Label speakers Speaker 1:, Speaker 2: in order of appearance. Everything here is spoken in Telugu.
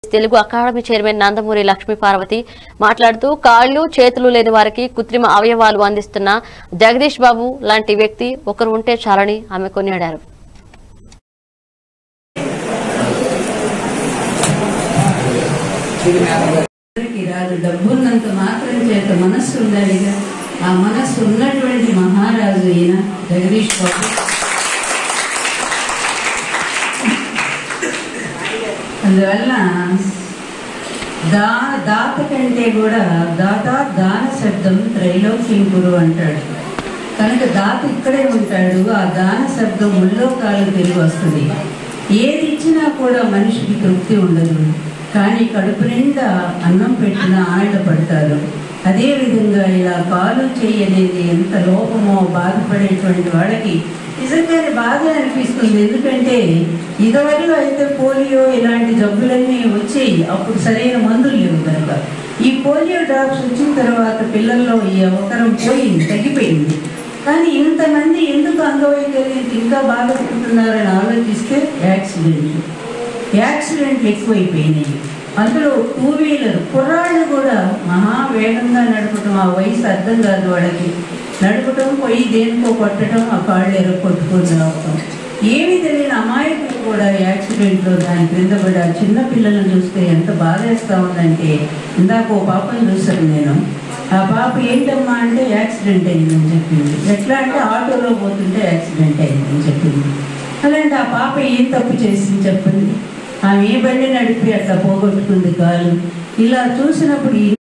Speaker 1: తెలుగు అకాడమీ చైర్మన్ నందమూరి లక్ష్మీ పార్వతి మాట్లాడుతూ కాళ్ళు చేతులు లేని వారికి కృత్రిమ అవయవాలు అందిస్తున్న జగదీష్ బాబు లాంటి వ్యక్తి ఒకరు ఉంటే చాలని ఆమె కొనియాడారు
Speaker 2: అందరికీ రాదు డబ్బున్నంత మాత్రం చేత మనస్సు ఉండాలిగా ఆ మనస్సు ఉన్నటువంటి మహారాజు ఈయన జగదీష్ బాబు అందువల్ల దా దాత కంటే కూడా దాత దాన శబ్దం త్రైలోక్యం గురు అంటాడు కనుక దాత ఇక్కడే ఉంటాడు ఆ దాన శబ్దం ముల్లోకాలు తిరిగి వస్తుంది ఏది ఇచ్చినా కూడా మనిషికి తృప్తి ఉండదు కానీ కడుపు నిండా అన్నం పెట్టిన ఆనందపడతారు అదేవిధంగా ఇలా కాలు చేయి అనేది ఎంత లోపమో బాధపడేటువంటి వాళ్ళకి నిజంగానే బాధ అనిపిస్తుంది ఎందుకంటే ఇదివరకు అయితే పోలియో ఇలాంటి జబ్బులన్నీ వచ్చాయి అప్పుడు సరైన మందులు లేవు కనుక ఈ పోలియో డ్రాప్స్ వచ్చిన తర్వాత పిల్లల్లో ఈ అవసరం పోయింది తగ్గిపోయింది కానీ ఇంతమంది ఎందుకు అంగవైకల్యం ఇంకా బాధపడుతున్నారని ఆలోచిస్తే యాక్సిడెంట్ యాక్సిడెంట్లు ఎక్కువైపోయినాయి అందులో టూ వీలర్ కుర్రాళ్ళు కూడా మహా వేగంగా నడపటం ఆ వయసు అర్థం కాదు వాళ్ళకి నడపటం పోయి దేనికో కొట్టడం ఆ కాళ్ళు ఎరగొట్టుకొని రావటం ఏమి తెలియని అమాయకులు కూడా యాక్సిడెంట్లో దాని క్రింద పడి ఆ చిన్న పిల్లలను చూస్తే ఎంత బాధేస్తా ఉందంటే ఇందాక ఓ పాపను చూశాను నేను ఆ పాప ఏంటమ్మా అంటే యాక్సిడెంట్ అయిందని చెప్పింది ఎట్లా అంటే ఆటోలో పోతుంటే యాక్సిడెంట్ అయిందని చెప్పింది అలాంటి ఆ పాప ఏం తప్పు చేసింది చెప్పండి ఆమె ఏ బండి నడిపి అట్లా పోగొట్టుకుంది కాలు ఇలా చూసినప్పుడు